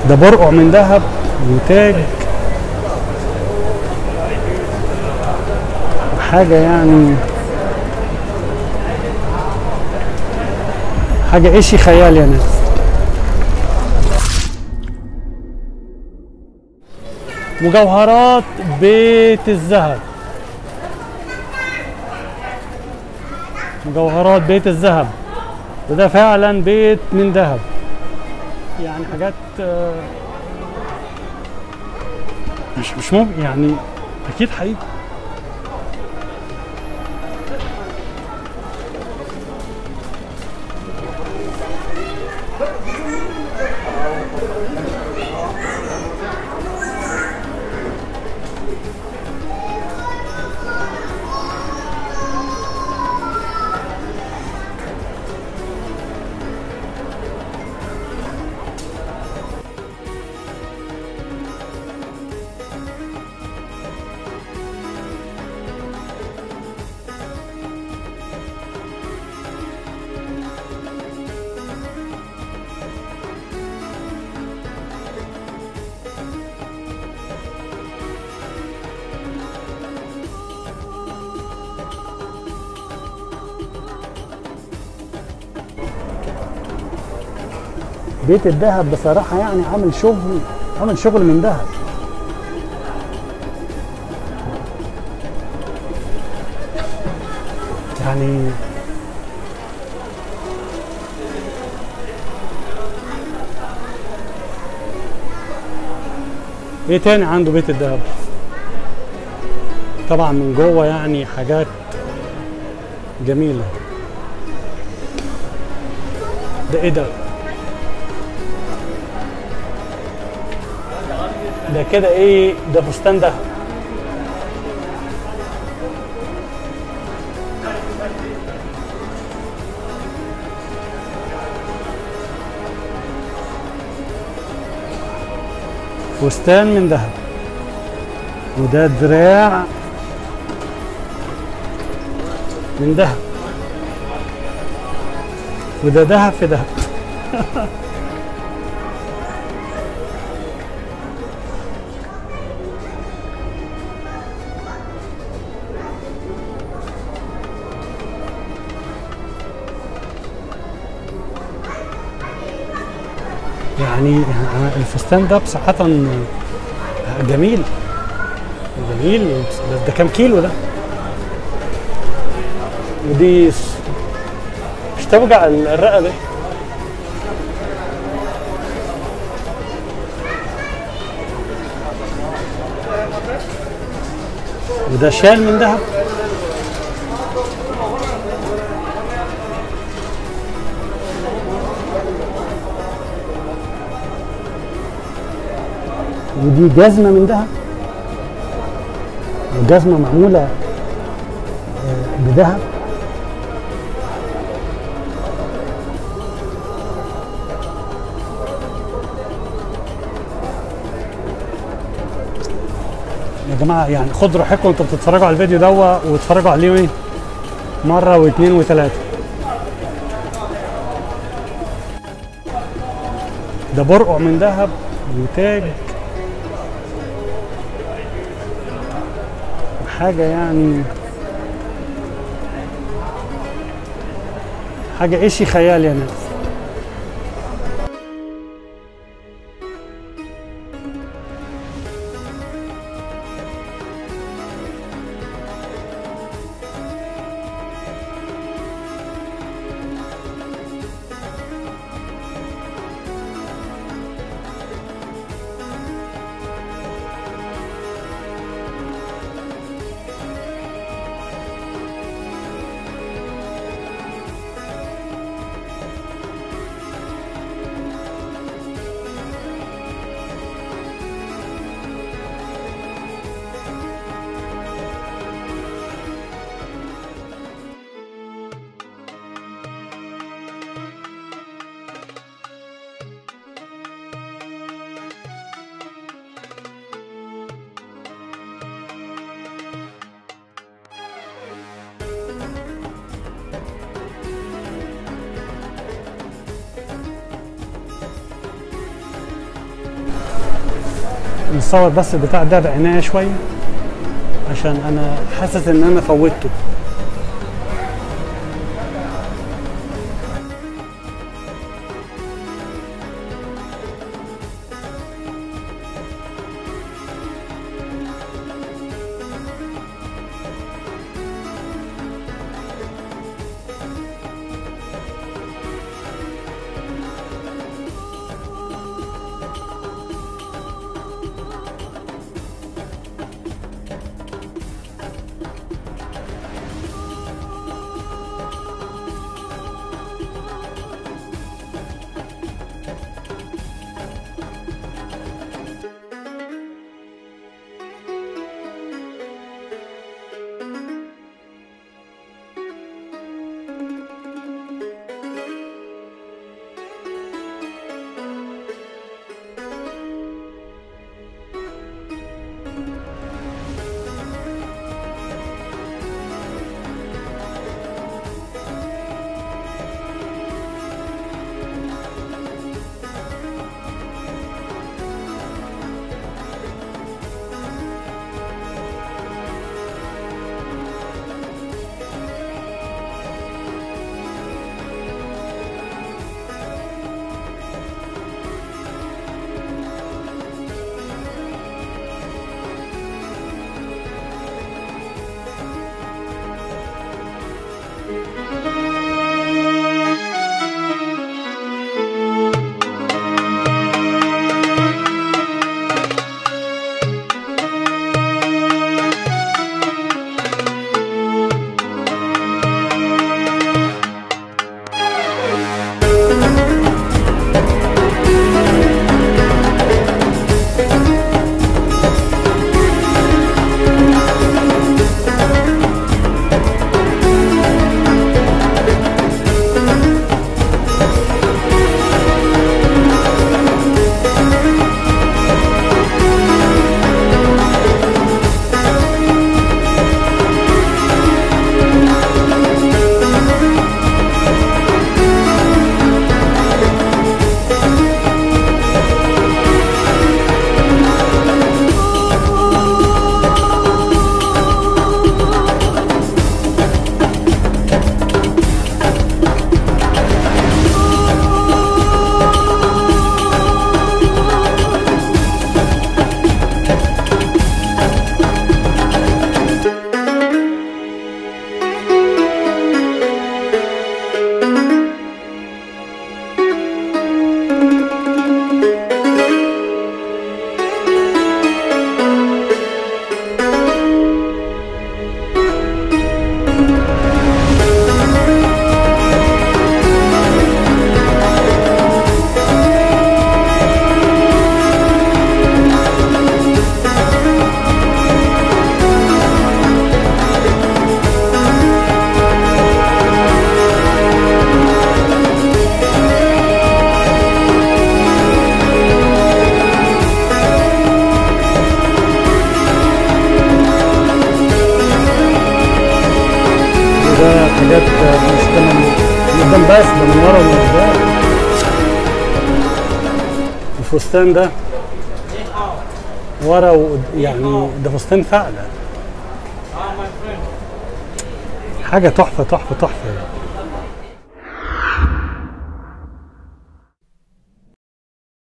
ده برقع من ذهب وتاج حاجة يعني حاجة عيشي خيال يا ناس مجوهرات بيت الذهب مجوهرات بيت الذهب وده فعلا بيت من ذهب يعني حاجات آه، مش مش ممكن يعني اكيد حقيقي بيت الذهب بصراحة يعني عامل شغل عامل شغل من ذهب يعني ايه تاني عنده بيت الذهب طبعا من جوه يعني حاجات جميلة ده ايه ده ده كده ايه ده فستان ده فستان من ذهب وده دراع من ذهب وده ذهب في ذهب يعني الفستان ده بصراحة جميل جميل ده, ده كام كيلو ده ودي س- مش توجع ال- الرقبة وده شال من ذهب ودي جزمة من ذهب وجزمة معمولة آه، بذهب يا جماعة يعني خدوا راحتكم انتوا بتتفرجوا على الفيديو ده واتفرجوا عليه ايه مرة واثنين وثلاثة ده برقع من ذهب وتاج حاجة يعني حاجة عيشي خيال يا ناس نصور بس البتاع ده بعناية شوية عشان انا حاسس ان انا فوتته ده حاجات مش كمان من قدام بس ده من ورا ومن قدام الفستان ده ورا و... يعني ده فستان فعلا حاجة تحفة تحفة تحفة يعني.